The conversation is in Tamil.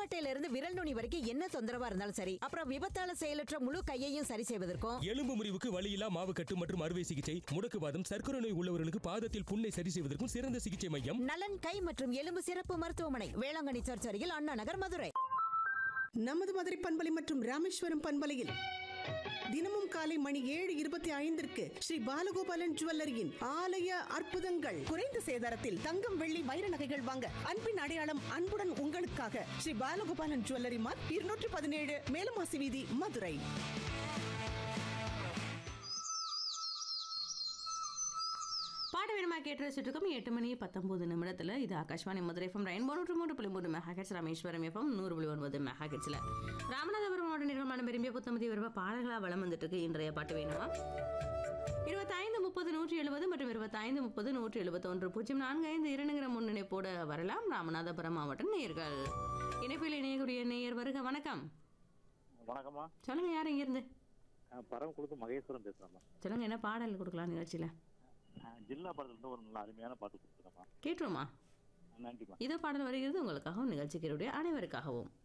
தோள்பட்டையில இருந்து விரல் நுனி வரைக்கும் என்ன தொந்தரவா இருந்தாலும் சரி அப்புறம் விபத்தால செயலற்ற முழு கையையும் சரி செய்வதற்கும் எலும்பு முறிவுக்கு வலியில்லா மாவு கட்டு மற்றும் அறுவை சிகிச்சை முடக்குவாதம் சர்க்கரை நோய் உள்ளவர்களுக்கு பாதத்தில் புண்ணை சரி செய்வதற்கும் சிறந்த சிகிச்சை மையம் நலன் கை மற்றும் எலும்பு சிறப்பு மருத்துவமனை வேளாங்கண்ணி சர்ச் அருகில் அண்ணா நகர் மதுரை நமது மதுரை பண்பலை மற்றும் ராமேஸ்வரம் பண்பலையில் தினமும் காலை மணி ஏழு இருபத்தி ஐந்திற்கு ஸ்ரீ பாலகோபாலன் ஜுவல்லரியின் ஆலய அற்புதங்கள் குறைந்த சேதாரத்தில் தங்கம் வெள்ளி வைர நகைகள் வாங்க அன்பின் அடையாளம் அன்புடன் உங்களுக்காக ஸ்ரீ பாலகோபாலன் ஜுவல்லரி மார்க் இருநூற்றி பதினேழு மேலமாசி வீதி மதுரை பாட வேணுமா கேட்டு ரசிச்சுட்டு இருக்கோம் எட்டு மணி பத்தொன்பது நிமிடத்தில் இது ஆகாஷ்வாணி மதுரை எஃப்எம் ரெயின்போ நூற்று மூன்று புள்ளி மூன்று மெகாஹெட்ஸ் ராமேஸ்வரம் எஃப்எம் நூறு புள்ளி ஒன்பது மெகாஹெட்ஸில் ராமநாதபுரம் மாவட்ட நிர்வாணம் விரும்பிய புத்தமதி விரும்ப பாடல்களாக வளம் வந்துட்டு இருக்கு இன்றைய பாட்டு வேணுமா இருபத்தைந்து முப்பது நூற்றி எழுபது மற்றும் இருபத்தைந்து முப்பது நூற்றி எழுபத்தொன்று பூஜ்ஜியம் நான்கு ஐந்து இரண்டுங்கிற முன்னிணைப்போட வரலாம் ராமநாதபுரம் மாவட்ட நேயர்கள் இணைப்பில் இணையக்கூடிய நேயர் வருக வணக்கம் வணக்கம்மா சொல்லுங்க யார் இங்கிருந்து நான் பரம் கொடுத்து மகேஸ்வரன் பேசுறேம்மா சொல்லுங்க என்ன பாடல் கொடுக்கலாம் நிகழ்ச்சியில் நான் ஜில்லா படத்துல இருந்து ஒரு நல்ல அருமையான பாட்டு கொடுத்துருக்கேம்மா கேட்டுருமா நன்றிம்மா இதோ பாடல் வருகிறது உங்களுக்காகவும் நிகழ்ச்சிகளுடைய அனைவருக்காகவும்